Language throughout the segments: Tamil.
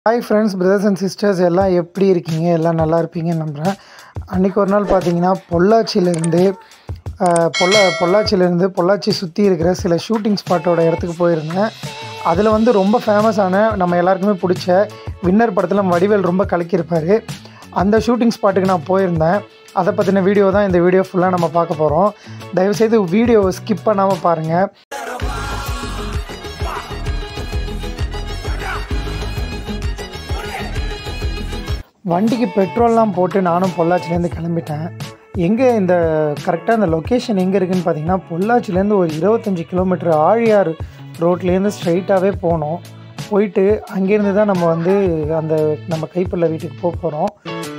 hi friends brothers and sisters எல்லாம் எப்படி இருக்கீங்க எல்லாம் நல்லா இருப்பீங்கன்னு நம்புகிறேன் அன்றைக்கி ஒரு நாள் பார்த்தீங்கன்னா பொள்ளாச்சியிலேருந்து பொள்ளா பொள்ளாச்சியிலேருந்து பொள்ளாச்சி சுற்றி இருக்கிற சில ஷூட்டிங் ஸ்பாட்டோட இடத்துக்கு போயிருந்தேன் அதில் வந்து ரொம்ப ஃபேமஸான நம்ம எல்லாருக்குமே பிடிச்ச வின்னர் படத்தில் நம்ம வடிவேல் ரொம்ப கலக்கியிருப்பார் அந்த ஷூட்டிங் ஸ்பாட்டுக்கு நான் போயிருந்தேன் அதை பற்றின வீடியோ தான் இந்த வீடியோ ஃபுல்லாக நம்ம பார்க்க போகிறோம் தயவுசெய்து வீடியோவை ஸ்கிப் பண்ணாமல் பாருங்கள் வண்டிக்கு பெட்ரோல்லாம் போட்டு நானும் பொள்ளாச்சிலேருந்து கிளம்பிட்டேன் எங்கே இந்த கரெக்டாக இந்த லொக்கேஷன் எங்கே இருக்குதுன்னு பார்த்தீங்கன்னா பொள்ளாச்சிலேருந்து ஒரு இருபத்தஞ்சி கிலோமீட்டர் ஆழியார் ரோட்லேருந்து ஸ்ட்ரைட்டாகவே போனோம் போயிட்டு அங்கேருந்து தான் நம்ம வந்து அந்த நம்ம கைப்பல்ல வீட்டுக்கு போக போகிறோம்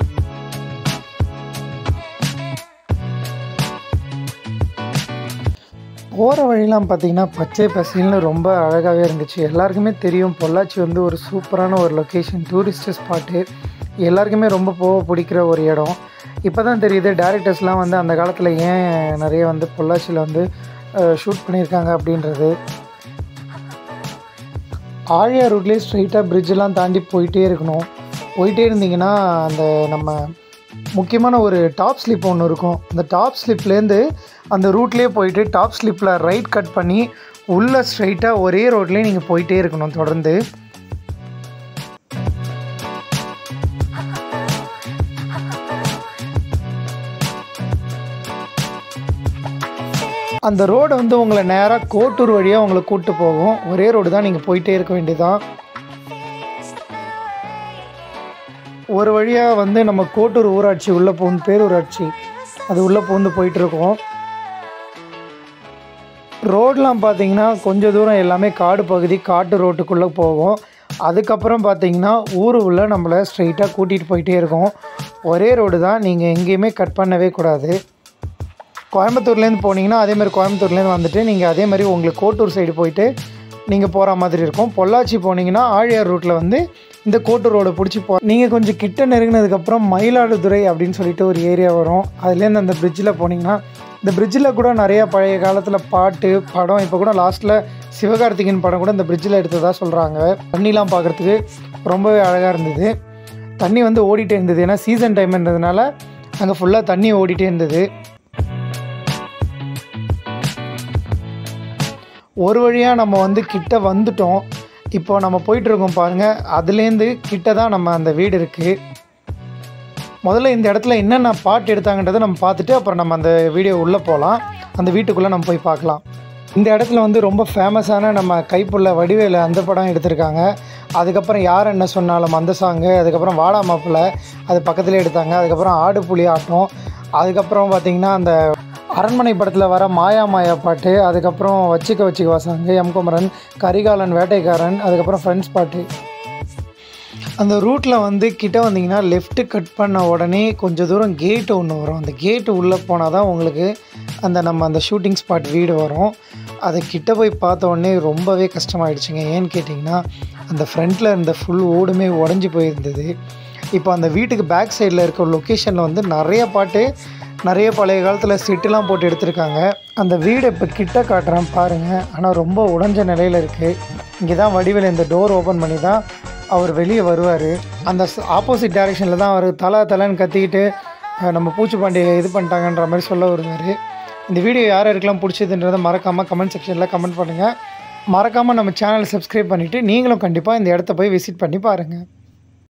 போகிற வழியெலாம் பார்த்தீங்கன்னா பச்சை பசில்னு ரொம்ப அழகாகவே இருந்துச்சு எல்லாருக்குமே தெரியும் பொள்ளாச்சி வந்து ஒரு சூப்பரான ஒரு லொக்கேஷன் டூரிஸ்ட் ஸ்பாட்டு எல்லாருக்குமே ரொம்ப போக பிடிக்கிற ஒரு இடம் இப்போ தான் தெரியுது டேரக்டர்ஸ்லாம் வந்து அந்த காலத்தில் ஏன் நிறைய வந்து பொள்ளாச்சியில் வந்து ஷூட் பண்ணியிருக்காங்க அப்படின்றது ஆழியா ரூட்லேயே ஸ்ட்ரைட்டாக பிரிட்ஜெலாம் தாண்டி போயிட்டே இருக்கணும் போயிட்டே இருந்தீங்கன்னா அந்த நம்ம முக்கியமான ஒரு டாப் ஸ்லிப் ஒன்று இருக்கும் அந்த டாப் ஸ்லிப்லேருந்து அந்த ரூட்லேயே போயிட்டு டாப் ஸ்லிப்பில் ரைட் கட் பண்ணி உள்ளே ஸ்ட்ரைட்டாக ஒரே ரோட்லேயே நீங்கள் போயிட்டே இருக்கணும் தொடர்ந்து அந்த ரோடு வந்து உங்களை நேராக கோட்டூர் வழியாக உங்களை கூப்பிட்டு போகும் ஒரே ரோடு தான் நீங்கள் போயிட்டே இருக்க வேண்டியதான் ஒரு வழியாக வந்து நம்ம கோட்டூர் ஊராட்சி உள்ளே போகுது பேரூராட்சி அது உள்ளே பூந்து போயிட்டுருக்கோம் ரோடெலாம் பார்த்தீங்கன்னா கொஞ்சம் தூரம் எல்லாமே காடு பகுதி காட்டு ரோட்டுக்குள்ளே போகும் அதுக்கப்புறம் பார்த்தீங்கன்னா ஊர் உள்ள நம்மளை ஸ்ட்ரைட்டாக கூட்டிகிட்டு போயிட்டே இருக்கோம் ஒரே ரோடு தான் நீங்கள் எங்கேயுமே கட் பண்ணவே கூடாது கோயம்புத்தூர்லேருந்து போனீங்கன்னா அதேமாதிரி கோயம்புத்தூர்லேருந்து வந்துட்டு நீங்கள் அதே மாதிரி உங்களுக்கு கோட்டூர் சைடு போயிட்டு நீங்கள் போகிற மாதிரி இருக்கும் பொள்ளாச்சி போனீங்கன்னா ஆழியார் ரூட்டில் வந்து இந்த கோட்டூர் ரோடை பிடிச்சி போ நீங்கள் கொஞ்சம் கிட்ட நெருங்கினதுக்கப்புறம் மயிலாடுதுறை அப்படின்னு சொல்லிட்டு ஒரு ஏரியா வரும் அதுலேருந்து அந்த பிரிட்ஜில் போனீங்கன்னா இந்த பிரிட்ஜில் கூட நிறையா பழைய காலத்தில் பாட்டு படம் இப்போ கூட லாஸ்ட்டில் சிவகார்த்திகேயன் படம் கூட இந்த பிரிட்ஜில் எடுத்ததாக சொல்கிறாங்க தண்ணிலாம் பார்க்குறதுக்கு ரொம்பவே அழகாக இருந்தது தண்ணி வந்து ஓடிட்டே இருந்தது ஏன்னா சீசன் டைம்ன்றதுனால அங்கே ஃபுல்லாக தண்ணி ஓடிட்டே இருந்தது ஒரு வழியாக நம்ம வந்து கிட்ட வந்துட்டோம் இப்போ நம்ம போயிட்டுருக்கோம் பாருங்கள் அதுலேருந்து கிட்ட தான் நம்ம அந்த வீடு இருக்குது முதல்ல இந்த இடத்துல என்னென்ன பாட்டு எடுத்தாங்கன்றதை நம்ம பார்த்துட்டு அப்புறம் நம்ம அந்த வீடியோ உள்ளே போகலாம் அந்த வீட்டுக்குள்ளே நம்ம போய் பார்க்கலாம் இந்த இடத்துல வந்து ரொம்ப ஃபேமஸான நம்ம கைப்புள்ள வடிவேல அந்த படம் எடுத்திருக்காங்க அதுக்கப்புறம் யார் என்ன சொன்னாலும் அந்த சாங்கு அதுக்கப்புறம் வாடா மாப்பிள்ளை அது பக்கத்துலேயே எடுத்தாங்க அதுக்கப்புறம் ஆடு புலி ஆட்டம் அதுக்கப்புறம் பார்த்திங்கன்னா அந்த அரண்மனை படத்தில் வர மாயா மாயா பாட்டு அதுக்கப்புறம் வச்சிக்க வச்சிக்க வாசாங்க எம் குமரன் கரிகாலன் வேட்டைக்காரன் அதுக்கப்புறம் ஃப்ரெண்ட்ஸ் பாட்டு அந்த ரூட்டில் வந்து கிட்ட வந்தீங்கன்னா லெஃப்ட்டு கட் பண்ண உடனே கொஞ்சம் தூரம் கேட்டு ஒன்று வரும் அந்த கேட்டு உள்ளே போனால் தான் உங்களுக்கு அந்த நம்ம அந்த ஷூட்டிங் ஸ்பாட் வீடு வரும் அதை கிட்ட போய் பார்த்த உடனே ரொம்பவே கஷ்டமாயிடுச்சுங்க ஏன்னு கேட்டிங்கன்னா அந்த ஃப்ரண்ட்டில் இருந்த ஃபுல் ஓடுமே உடஞ்சி போயிருந்தது இப்போ அந்த வீட்டுக்கு பேக் சைடில் இருக்க லொக்கேஷனில் வந்து நிறைய பாட்டு நிறைய பழைய காலத்தில் செட்டுலாம் போட்டு எடுத்திருக்காங்க அந்த வீடு இப்போ கிட்ட காட்டுறேன் பாருங்கள் ஆனால் ரொம்ப உடஞ்ச நிலையில் இருக்குது இங்கே தான் வடிவில் இந்த டோர் ஓப்பன் பண்ணி தான் அவர் வெளியே வருவார் அந்த ஆப்போசிட் டைரெக்ஷனில் தான் அவர் தலை தலைன்னு கத்திக்கிட்டு நம்ம பூச்சிப்பாண்டியை இது பண்ணிட்டாங்கன்ற மாதிரி சொல்ல வருவார் இந்த வீடியோ யார் யாருக்கெல்லாம் பிடிச்சதுன்றதை மறக்காமல் கமெண்ட் செக்ஷனில் கமெண்ட் பண்ணுங்கள் மறக்காமல் நம்ம சேனலை சப்ஸ்கிரைப் பண்ணிவிட்டு நீங்களும் கண்டிப்பாக இந்த இடத்த போய் விசிட் பண்ணி பாருங்கள்